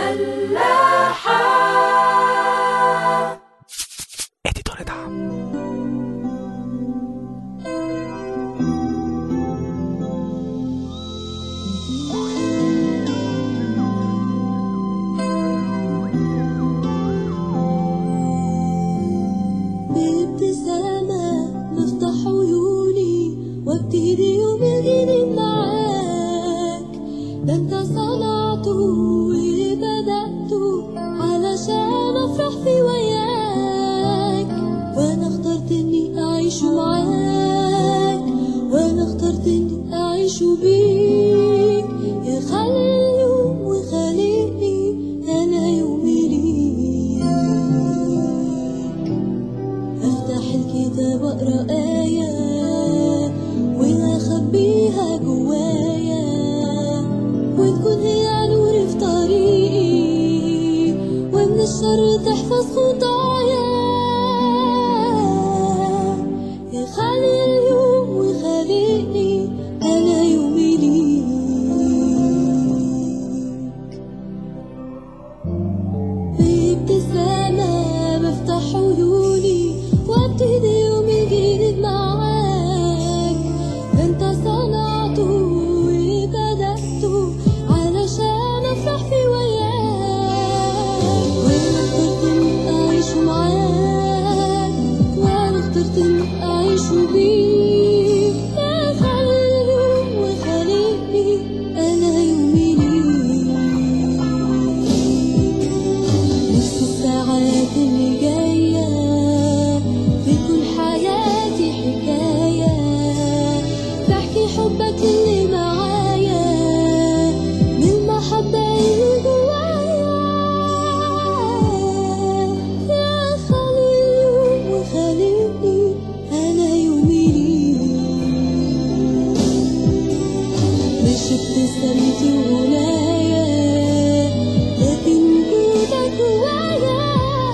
اديتور دعم بابتسامة بفتح عيوني وابتدي يوم جديد معاك ده انت صنعته وبدأته علشان افرح في وياك وانا اخترت اني اعيش معاك وانا اخترت اني اعيش بيك يا خلي اليوم وخليني انا يومي ليك افتح الكتاب اقرا آية واخبيها جوايا وتكون هي نوري في طريقي ومن الشر تحفظ خطايا يا خالي اليوم وخالقني انا يومي ليك بابتسامة بفتح عيوني وابتدي يومي جديد معاك ده انت صنعته وبدأته علشان افرح في وياك وانا اخترت اني اعيش معاك وانا اخترت اني اعيش بيك يا خلي اليوم وخليني انا يومي ليك نفس الساعات اللي جاية بتكون حياتي حكاية بحكي حبك اللي معايا من المحبة اللي جوايا يا خليل وخليني أنا يومي ليك مش ابتسامتي ولاية لكن جودك جوايا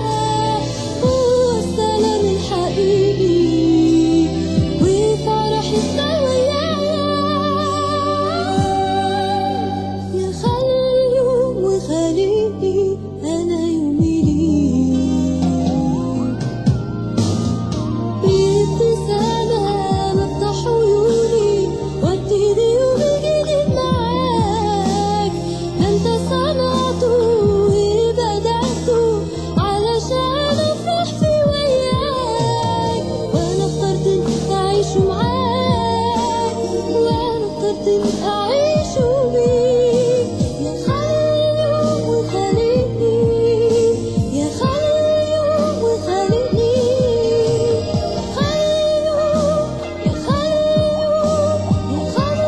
هو السلام الحقيقي وفرحي ويايا يا خلي اليوم وخليني أنا يومي ليك بابتسامة بفتح عيوني وابتدي يومي جديد معاك انت صنعته وبدأته علشان افرح في وياك وانا اخترت اني اعيش معاك وانا اخترت اني اعيش بيك يا خلي اليوم وخليني يا خلي اليوم وخليني خلي اليوم يا خلي اليوم يا خلي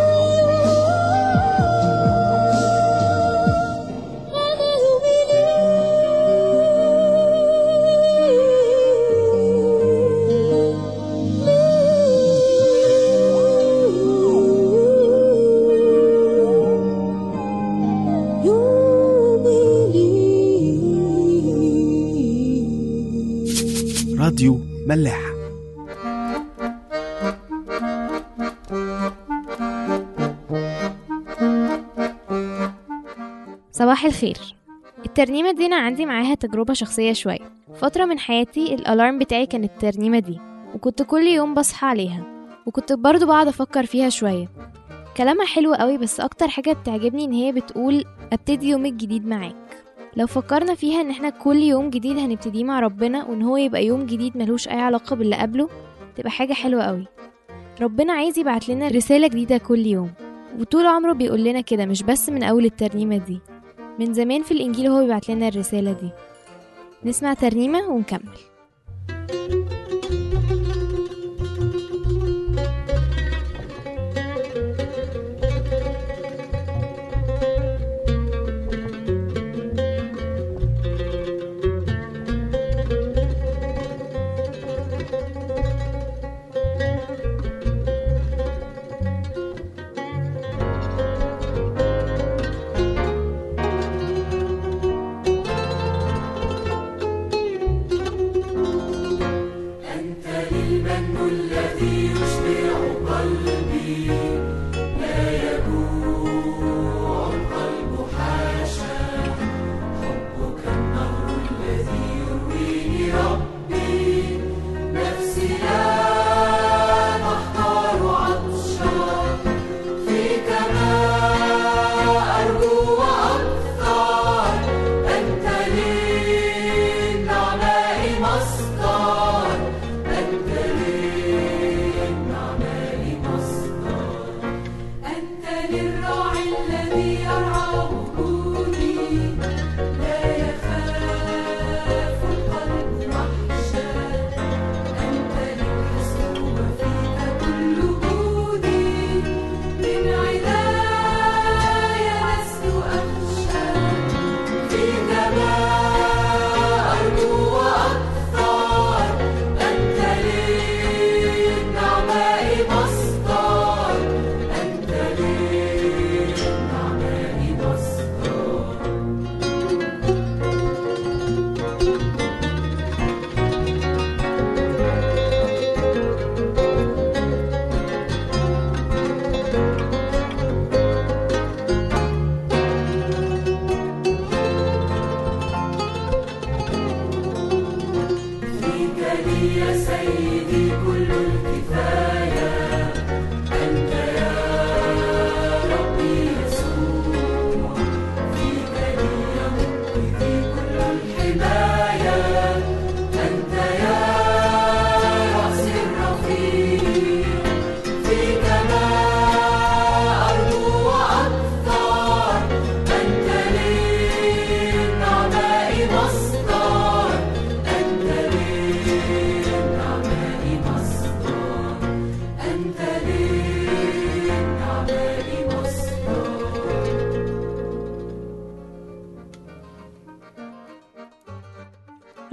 اليوم أنا يومي ليك يومي ليك راديو ملاح صباح الخير الترنيمة دي أنا عندي معاها تجربة شخصية شوية فترة من حياتي الألارم بتاعي كانت الترنيمة دي وكنت كل يوم بصحى عليها وكنت برضو بقعد أفكر فيها شوية كلامها حلو قوي بس أكتر حاجة بتعجبني إن هي بتقول أبتدي يومك جديد معاك لو فكرنا فيها إن إحنا كل يوم جديد هنبتديه مع ربنا وإن هو يبقى يوم جديد ملوش أي علاقة باللي قبله تبقى حاجة حلوة قوي ربنا عايز يبعت لنا رسالة جديدة كل يوم وطول عمره بيقول لنا كده مش بس من أول الترنيمة دي من زمان في الإنجيل هو بيبعت لنا الرسالة دي نسمع ترنيمة ونكمل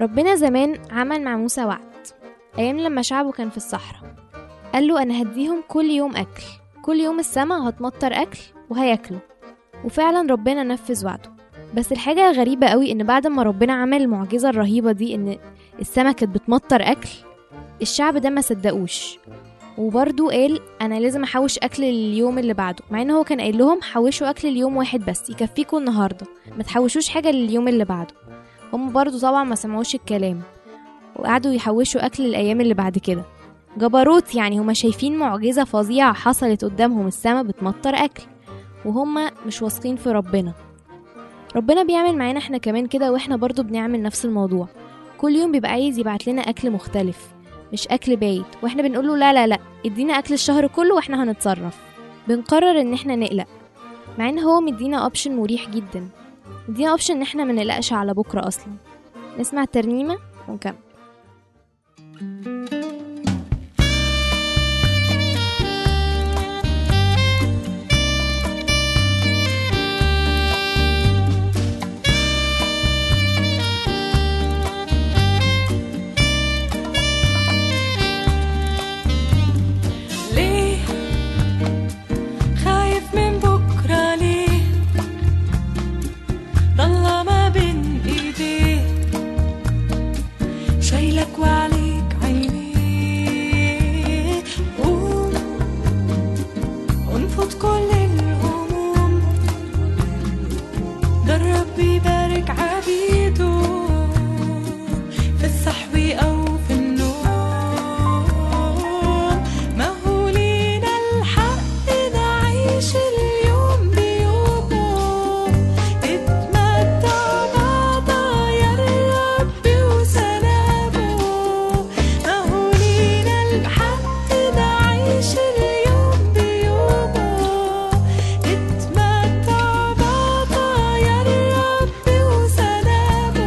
ربنا زمان عمل مع موسى وعد أيام لما شعبه كان في الصحراء قال له أنا هديهم كل يوم أكل كل يوم السما هتمطر أكل وهياكلوا وفعلا ربنا نفذ وعده بس الحاجة غريبة قوي إن بعد ما ربنا عمل المعجزة الرهيبة دي إن السما كانت بتمطر أكل الشعب ده ما صدقوش وبرضه قال أنا لازم أحوش أكل اليوم اللي بعده مع إن هو كان قايل لهم حوشوا أكل اليوم واحد بس يكفيكوا النهاردة ما تحوشوش حاجة لليوم اللي بعده هم برضه طبعا ما سمعوش الكلام وقعدوا يحوشوا أكل الأيام اللي بعد كده جبروت يعني هما شايفين معجزة فظيعة حصلت قدامهم السما بتمطر أكل وهما مش واثقين في ربنا ربنا بيعمل معانا احنا كمان كده واحنا برضو بنعمل نفس الموضوع كل يوم بيبقى عايز يبعت لنا أكل مختلف مش أكل بايت واحنا بنقول له لا لا لا ادينا أكل الشهر كله واحنا هنتصرف بنقرر ان احنا نقلق مع ان هو مدينا اوبشن مريح جدا مدينا اوبشن ان احنا ما نقلقش على بكرة اصلا نسمع الترنيمة ونكمل ليه خايف من بكرة ليه ضل ما بين ايديه شايلك وعليك عينيه قوم انفض كل الهموم ده الرب يبارك عبيده في الصحو أو في النوم ما هو لينا الحق نعيش اليوم بيومه نتمتع بعطايا الرب وسلامه ما هو لينا الحق نعيش اليوم بيومه نتمتع بعطايا الرب وسلامه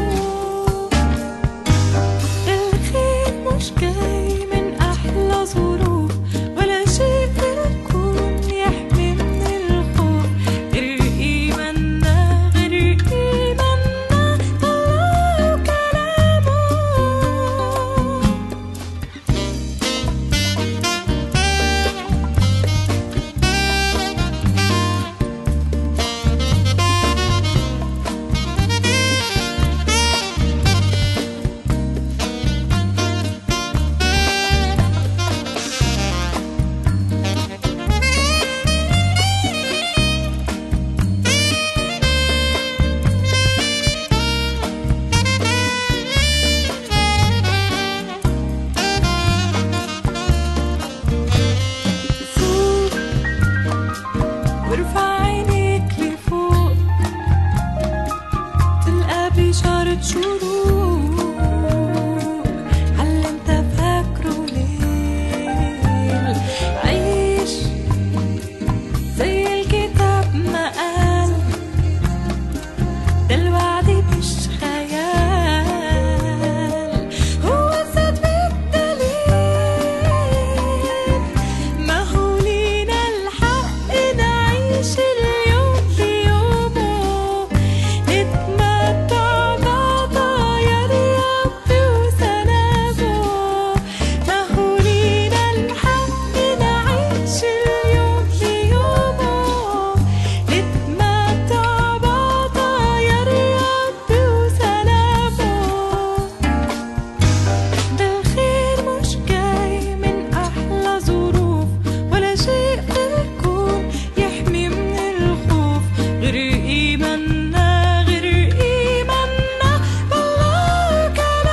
الخير مش جاي من أحلى ظروف ولا شيء في الكون يحمي من الخوف غير إيماننا غير إيماننا الله وكلامه فوق وارفع عينيك لفوق تلقى بشارة شروق على انت فاكره ليل عيش زي الكتاب ما قال ده الوعد مش خيال هو زاد بالدليل ما هو لينا الحق نعيش اليوم بيومه نتمتع بعطايا الرب وسلامه ما هو لينا الحق نعيش اليوم بيومه نتمتع بعطايا الرب وسلامه ده الخير مش جاي من أحلى ظروف ولا شيء في الكون يحمي من الخوف غير إيماننا غير إيماننا بالله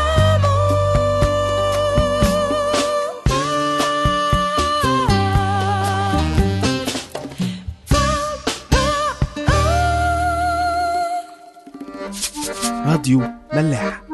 كلامه راديو ملاح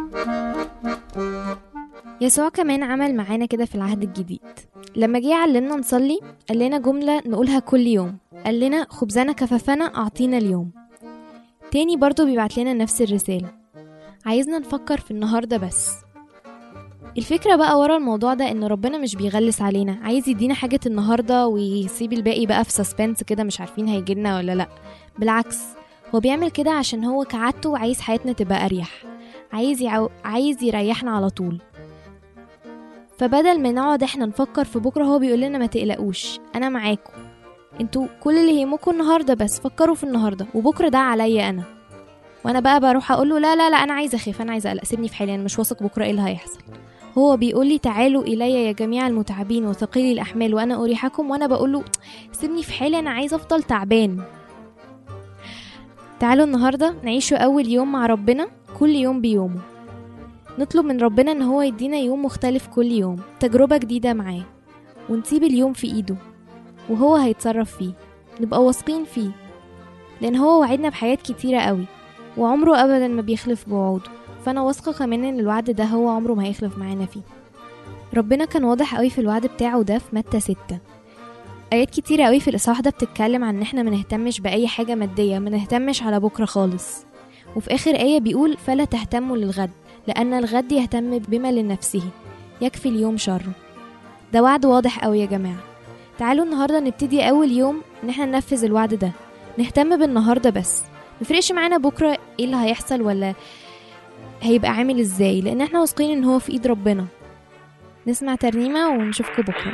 يسوع كمان عمل معانا كده في العهد الجديد لما جه علمنا نصلي قال لنا جملة نقولها كل يوم قال لنا خبزنا كفافنا أعطينا اليوم تاني برضو بيبعت لنا نفس الرسالة عايزنا نفكر في النهاردة بس الفكرة بقى ورا الموضوع ده ان ربنا مش بيغلس علينا عايز يدينا حاجة النهاردة ويسيب الباقي بقى في سسبنس كده مش عارفين هيجيلنا ولا لأ بالعكس هو بيعمل كده عشان هو كعادته عايز حياتنا تبقى أريح عايز يعو... عايز يريحنا على طول فبدل ما نقعد احنا نفكر في بكره هو بيقول لنا ما تقلقوش انا معاكم انتوا كل اللي يهمكم النهارده بس فكروا في النهارده وبكره ده عليا انا وانا بقى بروح اقول له لا لا لا انا عايزه اخاف انا عايزه اقلق سيبني في حالي انا مش واثق بكره ايه اللي هيحصل هو بيقول لي تعالوا الي يا جميع المتعبين وثقيلي الاحمال وانا اريحكم وانا بقول له سيبني في حالي انا عايزه افضل تعبان تعالوا النهارده نعيشه اول يوم مع ربنا كل يوم بيومه نطلب من ربنا ان هو يدينا يوم مختلف كل يوم تجربه جديده معاه ونسيب اليوم في ايده وهو هيتصرف فيه نبقى واثقين فيه لان هو وعدنا بحاجات كتيره قوي وعمره ابدا ما بيخلف بوعوده فانا واثقه كمان ان الوعد ده هو عمره ما هيخلف معانا فيه ربنا كان واضح قوي في الوعد بتاعه ده في متى ستة آيات كتيرة قوي في الإصحاح ده بتتكلم عن إن إحنا ما نهتمش بأي حاجة مادية ما نهتمش على بكرة خالص وفي آخر آية بيقول فلا تهتموا للغد لأن الغد يهتم بما لنفسه يكفي اليوم شره ده وعد واضح قوي يا جماعة تعالوا النهاردة نبتدي أول يوم إن إحنا ننفذ الوعد ده نهتم بالنهاردة بس مفرقش معانا بكرة إيه اللي هيحصل ولا هيبقى عامل إزاي لأن إحنا واثقين إن هو في إيد ربنا نسمع ترنيمة ونشوفكم بكرة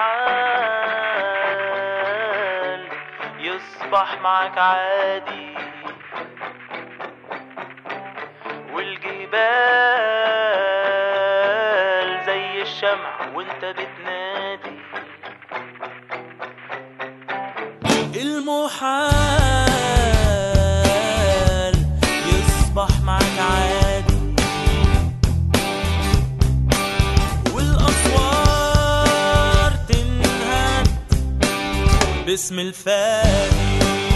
محال يصبح معك عادي والجبال زي الشمع وانت بتنادي المحال يصبح معك عادي والأسوار تنهد باسم الفادي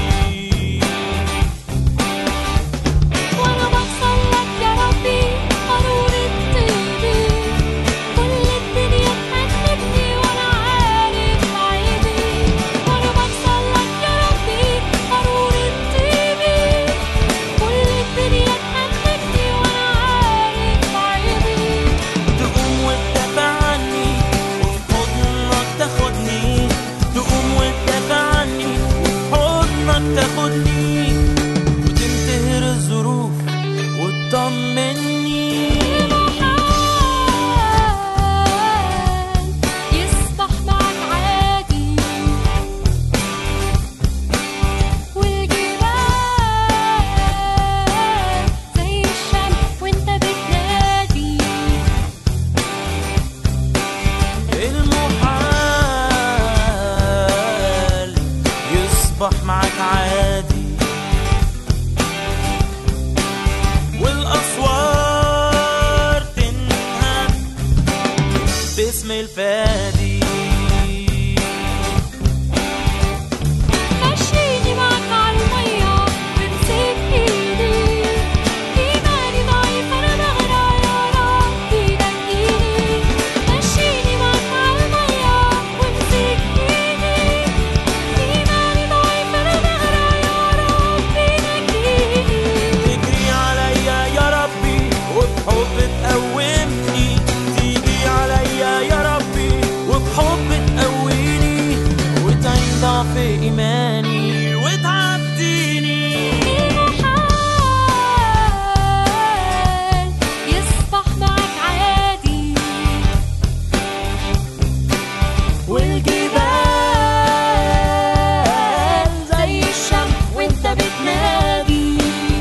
وانا بوصل لك يا ربي قارورة طيبي كل الدنيا تحنكني وانا عارف عيبي وانا بوصل لك يا ربي قارورة طيبي كل الدنيا تحنكني وانا عارف عيبي تقوم وتدافع عني وفي حضنك تاخدني تقوم وتدافع عني وفي حضنك تاخدني وتنتهر الظروف وتطمني يصبح معك عادي والجبال زي الشمس وانت بتنادي المحال يصبح معك عادي والأسوار تنهد باسم الفادي مشيني معك عالمية وامسك ايدي ايماني ضعيف انا بغرق يا ربي نجيني مشيني معك عالمية وامسك ايدي ايماني ضعيف انا بغرق يا ربي نجيني تجري عليا يا ربي وبحب تقومني تيجي عليا يا ربي وبحب تقويني وتعين ضعف إيماني وتعديني المحال يصبح معك عادي والجبال زي الشمس وانت بتنادي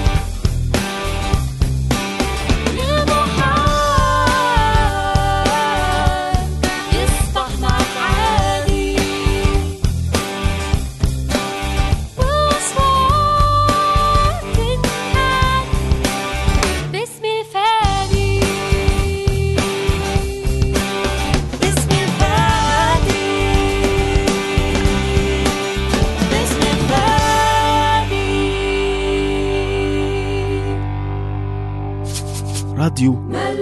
المحال يصبح معك عادي والأصوات تنهد باسم الفادي باسم الفادي باسم الفادي راديو ملاح